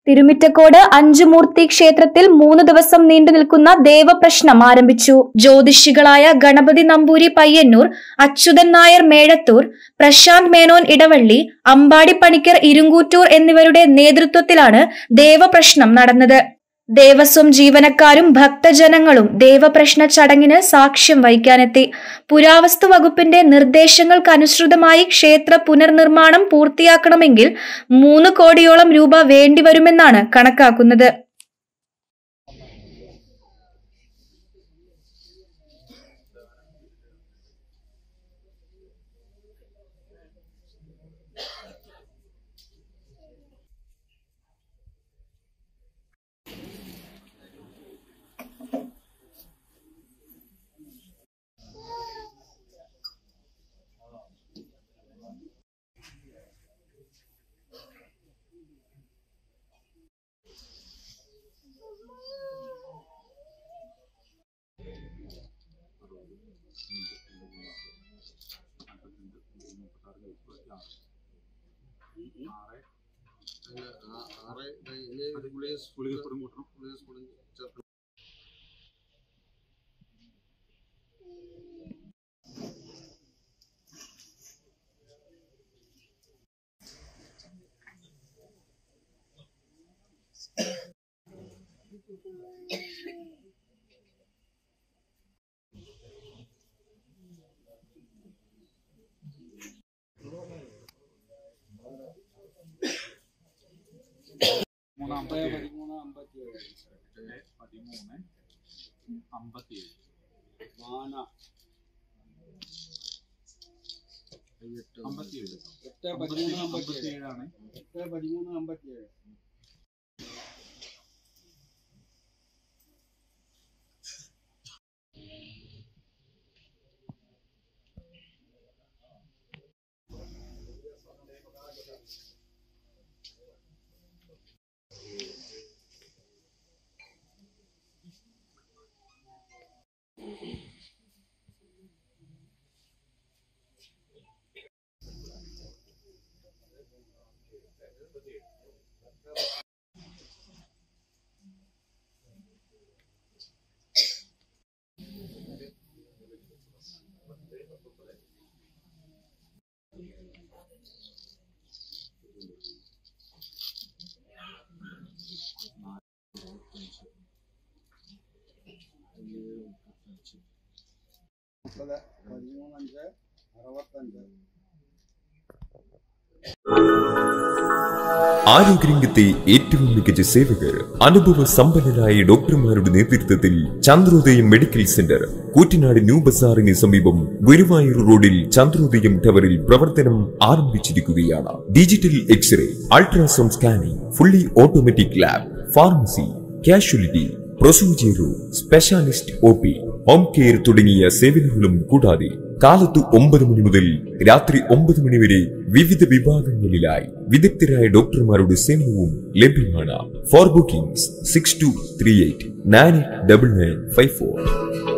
തിരുമിറ്റക്കോട് അഞ്ചുമൂർത്തി ക്ഷേത്രത്തിൽ മൂന്ന് ദിവസം നീണ്ടു നിൽക്കുന്ന ദേവപ്രശ്നം ആരംഭിച്ചു ജ്യോതിഷികളായ ഗണപതി നമ്പൂരി പയ്യന്നൂർ അച്യുതൻ നായർ മേഴത്തൂർ പ്രശാന്ത് മേനോൻ ഇടവള്ളി അമ്പാടി പണിക്കർ ഇരുങ്കൂറ്റൂർ എന്നിവരുടെ നേതൃത്വത്തിലാണ് ദേവപ്രശ്നം നടന്നത് ദേവസ്വം ജീവനക്കാരും ഭക്തജനങ്ങളും ദേവപ്രശ്ന ചടങ്ങിന് സാക്ഷ്യം വഹിക്കാനെത്തി പുരാവസ്തു വകുപ്പിന്റെ നിർദ്ദേശങ്ങൾക്കനുസൃതമായി ക്ഷേത്ര പുനർനിർമ്മാണം പൂർത്തിയാക്കണമെങ്കിൽ മൂന്ന് കോടിയോളം രൂപ വേണ്ടിവരുമെന്നാണ് കണക്കാക്കുന്നത് ആറ് ഇനി ഗുളിക ഗുളിക കൂട്ടണം ഗുളിക കൂടി ചേർക്കണം പതിമൂന്ന് അമ്പത്തിയേഴ് പതിമൂന്ന് അമ്പത്തിയേഴ് മാന അമ്പത്തിയേഴ് എട്ട് പതിമൂന്ന് അമ്പത്തിയേഴ് അമ്പത്തിയേഴാണ് എട്ട് പതിമൂന്ന് അമ്പത്തിയേഴ് മുപ്പത് പതിമൂന്നഞ്ച് അറുപത്തഞ്ച് ആരോഗ്യരംഗത്തെ ഏറ്റവും മികച്ച സേവകർ അനുഭവ സമ്പന്നരായ ഡോക്ടർമാരുടെ നേതൃത്വത്തിൽ Chandrodayam medical centre Koottanad new ബസാറിന് സമീപം ഗുരുവായൂർ റോഡിൽ ചന്ദ്രോദയം ടവറിൽ പ്രവർത്തനം ആരംഭിച്ചിരിക്കുകയാണ് digital x-ray ultrasound scanning fully automatic lab pharmacy casualty procedure specialist O P home care തുടങ്ങിയ സേവനങ്ങളും കൂടാതെ കാലത്ത് ഒമ്പത് മണി മുതൽ രാത്രി ഒമ്പത് മണി വരെ വിവിധ വിഭാഗങ്ങളിലായി വിദഗ്ധരായ ഡോക്ടർമാരുടെ സേവനവും ലഭ്യമാണ് for bookings six two three eight nine double nine five four